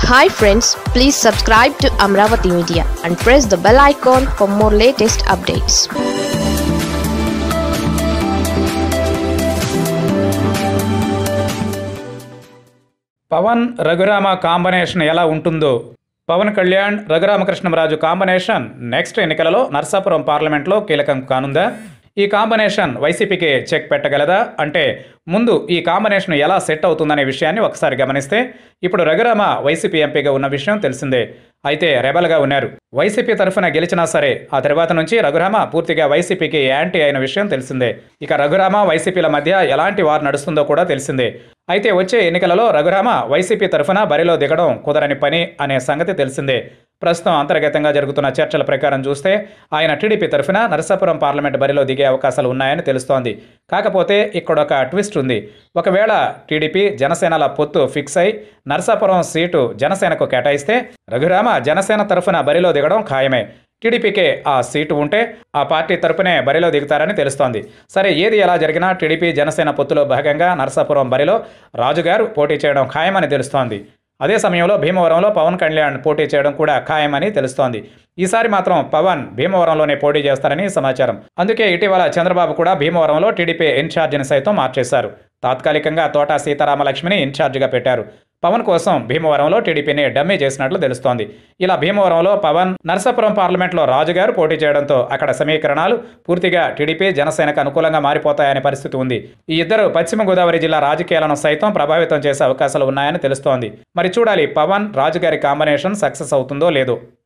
hi friends please subscribe to Amaravati media and press the bell icon for more latest updates Pawan Raghurama combination ఎలా ఉంటుందో Pawan Kalyan Raghuramakrishnamraju combination next ఎన్నికలలో నర్సాపురం పార్లమెంట్లో కీలకం కానుందా ఈ కాంబినేషన్ వైసీపీకి చెక్ పెట్టగలదా అంటే ముందు ఈ కాంబినేషన్ ఎలా సెట్ అవుతుందనే విషయాన్ని ఒకసారి గమనిస్తే ఇప్పుడు రఘురామ వైసీపీ ఎంపీగా ఉన్న విషయం తెలిసిందే అయితే రెబల్గా ఉన్నారు వైసీపీ తరఫున గెలిచినా సరే ఆ తర్వాత నుంచి రఘురామ పూర్తిగా వైసీపీకి యాంటీ అయిన విషయం తెలిసిందే ఇక రఘురామ వైసీపీల మధ్య ఎలాంటి వారు నడుస్తుందో కూడా తెలిసిందే అయితే వచ్చే ఎన్నికలలో రఘురామ వైసీపీ తరఫున బరిలో దిగడం కుదరని పని అనే సంగతి తెలిసిందే ప్రస్తుతం అంతర్గతంగా జరుగుతున్న చర్చల ప్రకారం చూస్తే ఆయన టీడీపీ తరఫున నరసాపురం పార్లమెంట్ బరిలో దిగే అవకాశాలు ఉన్నాయని తెలుస్తోంది కాకపోతే ఇక్కడ ఒక ట్విస్ట్ ఉంది ఒకవేళ టీడీపీ జనసేనల పొత్తు ఫిక్స్ అయి నరసాపురం సీటు జనసేనకు కేటాయిస్తే రఘురామ జనసేన తరఫున బరిలో దిగడం ఖాయమే టీడీపీకే ఆ సీటు ఉంటే ఆ పార్టీ తరపునే బరిలో దిగుతారని తెలుస్తోంది సరే ఏది ఎలా జరిగినా టీడీపీ జనసేన పొత్తులో భాగంగా నరసాపురం బరిలో రాజుగారు పోటీ చేయడం ఖాయమని తెలుస్తోంది అదే సమయంలో భీమవరంలో పవన్ కళ్యాణ్ పోటీ చేయడం కూడా ఖాయమని తెలుస్తోంది ఈసారి మాత్రం పవన్ భీమవరంలోనే పోటీ చేస్తారని సమాచారం అందుకే ఇటీవల చంద్రబాబు కూడా భీమవరంలో టీడీపీ ఇన్ఛార్జిని సైతం మార్చేశారు తాత్కాలికంగా తోటా సీతారామలక్ష్మిని ఇన్ఛార్జిగా పెట్టారు పవన్ కోసం భీమవరంలో టీడీపీని డమ్మీ చేసినట్లు తెలుస్తోంది ఇలా భీమవరంలో పవన్ నరసాపురం పార్లమెంట్లో రాజుగారు పోటీ చేయడంతో అక్కడ సమీకరణాలు పూర్తిగా టీడీపీ జనసేనకు అనుకూలంగా మారిపోతాయనే పరిస్థితి ఉంది ఈ ఇద్దరు పశ్చిమ గోదావరి జిల్లా రాజకీయాలను సైతం ప్రభావితం చేసే అవకాశాలు ఉన్నాయని తెలుస్తోంది మరి చూడాలి పవన్ రాజుగారి కాంబినేషన్ సక్సెస్ అవుతుందో లేదో